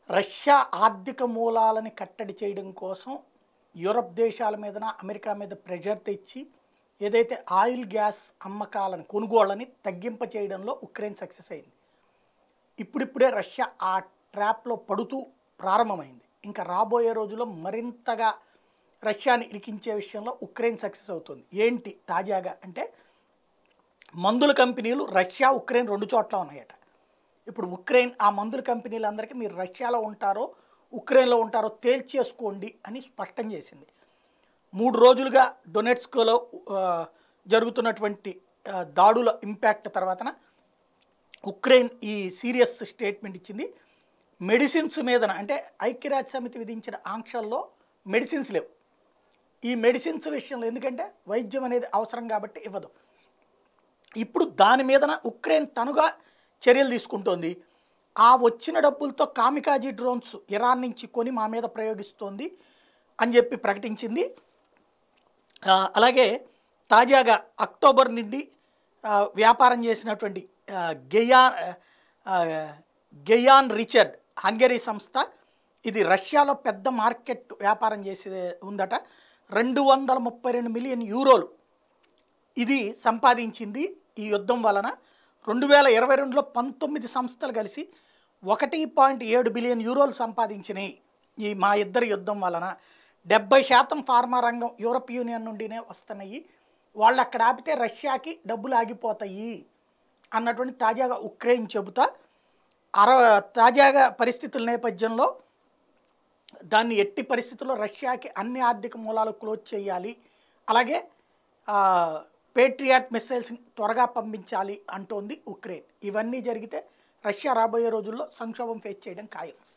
Russia ఆర్థిక మూలాలని కట్టడి చేయడం కోసం యూరప్ దేశాల మీదన అమెరికా మీద ప్రెషర్ తెచ్చి ఏదైతే ఆయిల్ గ్యాస్ అమ్మకాలను కొనుగోళ్ళని తగ్గింప చేయడంలో ఉక్రెయిన్ సక్సెస్ అయింది ఇప్పుడిప్పుడే రష్యా ఆ ట్రాప్లో పడుతూ ప్రారంభమైంది ఇంకా రాబోయే రోజుల్లో మరింతగా రష్యాని ఇరికించే విషయంలో ఉక్రెయిన్ సక్సెస్ అవుతుంది ఏంటి తాజాగా అంటే మందుల కంపెనీలు రష్యా ఉక్రెయిన్ రెండు చోట్ల ఉన్నాయట ఇప్పుడు ఉక్రెయిన్ ఆ మందుల కంపెనీలందరికీ మీరు రష్యాలో ఉంటారో ఉక్రెయిన్లో ఉంటారో తేల్చేసుకోండి అని స్పష్టం చేసింది మూడు రోజులుగా డొనెట్స్కోలో ఆ, జరుగుతున్నటువంటి ఆ, దాడుల ఇంపాక్ట్ తర్వాతన ఉక్రెయిన్ ఈ సీరియస్ స్టేట్మెంట్ ఇచ్చింది మెడిసిన్స్ మీదన అంటే ఐక్యరాజ్య సమితి విధించిన ఆంక్షల్లో మెడిసిన్స్ లేవు ఈ మెడిసిన్స్ విషయంలో ఎందుకంటే వైద్యం అనేది అవసరం కాబట్టి ఇవ్వదు ఇప్పుడు దాని మీదన ఉక్రెయిన్ తనుగా చర్యలు తీసుకుంటోంది ఆ వచ్చిన డబ్బులతో కామికాజీ డ్రోన్స్ ఇరాన్ నుంచి కొని మా మీద ప్రయోగిస్తోంది అని చెప్పి ప్రకటించింది ఆ, అలాగే తాజాగా అక్టోబర్ నుండి ఆ, వ్యాపారం చేసినటువంటి ఆ, గెయా ఆ, గెయాన్ రిచర్డ్ హంగరీ సంస్థ ఇది రష్యాలో పెద్ద మార్కెట్ వ్యాపారం చేసే ఉందట రెండు వందల ముప్పై రెండు మిలియన్ యూరోలు ఇది సంపాదించింది ఈ యుద్ధం వలన రెండు వేల ఇరవై రెండులో పంతొమ్మిది సంస్థలు కలిసి ఒకటి పాయింట్ ఏడు బిలియన్ యూరోలు సంపాదించినాయి ఈ మా ఇద్దరి యుద్ధం వలన డెబ్బై శాతం ఫార్మా రంగం యూరప్ యూనియన్ నుండినే వస్తున్నాయి వాళ్ళు అక్కడ ఆపితే రష్యాకి డబ్బులు ఆగిపోతాయి అన్నటువంటి తాజాగా ఉక్రెయిన్ చెబుతా అర తాజాగా పరిస్థితుల నేపథ్యంలో దాన్ని ఎట్టి పరిస్థితుల్లో రష్యాకి అన్ని ఆర్థిక మూలాలు క్లోజ్ చేయాలి అలాగే ఆ, పేట్రియాట్ మిసైల్స్ని త్వరగా పంపించాలి అంటోంది ఉక్రెయిన్ ఇవన్నీ జరిగితే రష్యా రాబోయే రోజుల్లో సంక్షోభం ఫేస్ చేయడం ఖాయం